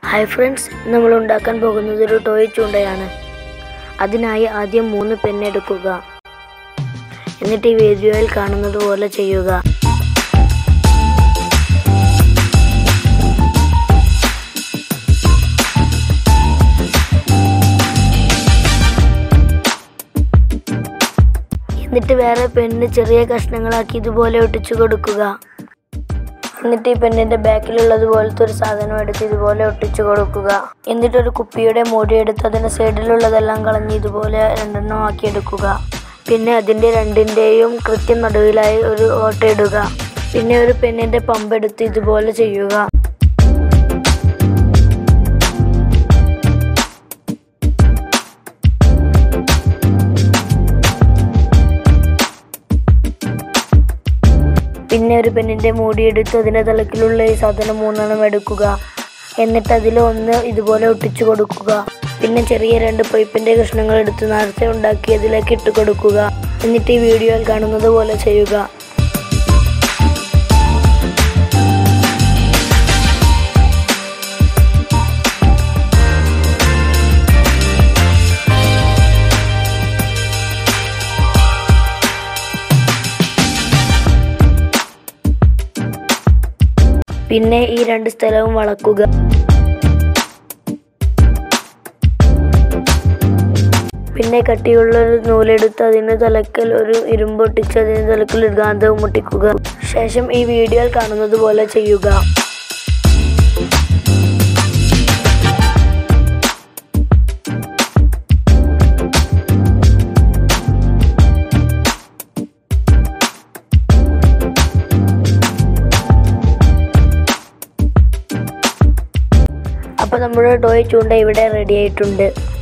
hi friends നമ്മൾ ഉണ്ടാക്കാൻ പോകുന്നത് ഒരു ടോയ് ചൂണ്ടയാണ് അതിനായി ആദ്യം മൂന്ന് പെണ്ണെടുക്കുക എന്നിട്ട് ഈ വീഡിയോയിൽ കാണുന്നത് പോലെ ചെയ്യുക എന്നിട്ട് വേറെ പെണ്ണ് ചെറിയ കഷ്ണങ്ങളാക്കി ഇതുപോലെ ഒട്ടിച്ചു കൊടുക്കുക എന്നിട്ട് ഈ പെണ്ണിന്റെ ബാക്കിലുള്ളത് പോലത്തെ ഒരു സാധനം എടുത്ത് ഇതുപോലെ ഒട്ടിച്ചു കൊടുക്കുക എന്നിട്ട് ഒരു കുപ്പിയുടെ മൂടി എടുത്ത് അതിന്റെ സൈഡിലുള്ളതെല്ലാം കളഞ്ഞ് ഇതുപോലെ രണ്ടെണ്ണം ആക്കി എടുക്കുക പിന്നെ അതിന്റെ രണ്ടിന്റെയും കൃത്യം നടുവിലായി ഒരു ഓട്ട ഇടുക പിന്നെ ഒരു പെണ്ണിന്റെ പമ്പ് എടുത്ത് ഇതുപോലെ ചെയ്യുക പിന്നെ ഒരു പെണ്ണിന്റെ മൂടി എടുത്ത് അതിന്റെ തലക്കിലുള്ള ഈ സാധനം മൂന്നെണ്ണം എടുക്കുക എന്നിട്ട് അതിൽ ഒന്ന് ഇതുപോലെ ഒട്ടിച്ചു കൊടുക്കുക പിന്നെ ചെറിയ രണ്ട് പൈപ്പിന്റെ കഷ്ണങ്ങൾ എടുത്ത് നേരത്തെ ഉണ്ടാക്കി അതിലേക്ക് ഇട്ട് കൊടുക്കുക എന്നിട്ട് ഈ വീഡിയോയിൽ കാണുന്നത് പോലെ ചെയ്യുക പിന്നെ ഈ രണ്ട് സ്ഥലവും വളക്കുക പിന്നെ കട്ടിയുള്ള ഒരു നൂലെടുത്ത് അതിന് തലക്കൽ ഒരു ഇരുമ്പൊട്ടിച്ച് അതിന് തലക്കൽ ഒരു ഗാന്ധവും മുട്ടിക്കുക ശേഷം ഈ വീഡിയോയിൽ കാണുന്നത് പോലെ ചെയ്യുക അപ്പോൾ നമ്മുടെ ടോയ് ചൂണ്ട ഇവിടെ റെഡി ആയിട്ടുണ്ട്